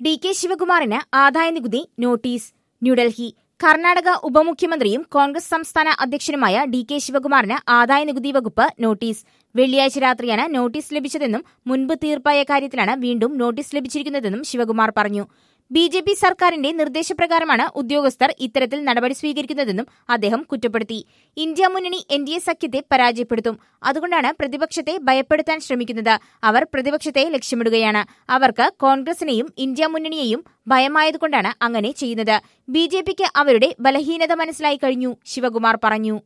D K ശിവകുമാറിന് ആദായനികുതി notice New Delhi Karnataka ഉപമുഖ്യമന്ത്രിയും കോൺഗ്രസ് സംസ്ഥാന അധ്യക്ഷനുമായ ഡി കെ ശിവകുമാറിന് ആദായനികുതി വകുപ്പ് നോട്ടീസ് വെള്ളിയാഴ്ച രാത്രിയാണ് നോട്ടീസ് ലഭിച്ചതെന്നും മുൻപ് തീർപ്പായ കാര്യത്തിലാണ് വീണ്ടും നോട്ടീസ് ലഭിച്ചിരിക്കുന്നതെന്നും ശിവകുമാർ പറഞ്ഞു ബി ജെ പി സർക്കാരിന്റെ നിർദ്ദേശപ്രകാരമാണ് ഉദ്യോഗസ്ഥർ ഇത്തരത്തിൽ നടപടി സ്വീകരിക്കുന്നതെന്നും അദ്ദേഹം കുറ്റപ്പെടുത്തി ഇന്ത്യ മുന്നണി എൻ ഡി എ സഖ്യത്തെ പരാജയപ്പെടുത്തും അതുകൊണ്ടാണ് പ്രതിപക്ഷത്തെ ഭയപ്പെടുത്താൻ ശ്രമിക്കുന്നത് അവർ പ്രതിപക്ഷത്തെ ലക്ഷ്യമിടുകയാണ് അവർക്ക് കോൺഗ്രസിനെയും ഇന്ത്യ മുന്നണിയെയും ഭയമായതുകൊണ്ടാണ് അങ്ങനെ ചെയ്യുന്നത് ബി ജെ പിക്ക് അവരുടെ ബലഹീനത മനസ്സിലായി കഴിഞ്ഞു ശിവകുമാർ പറഞ്ഞു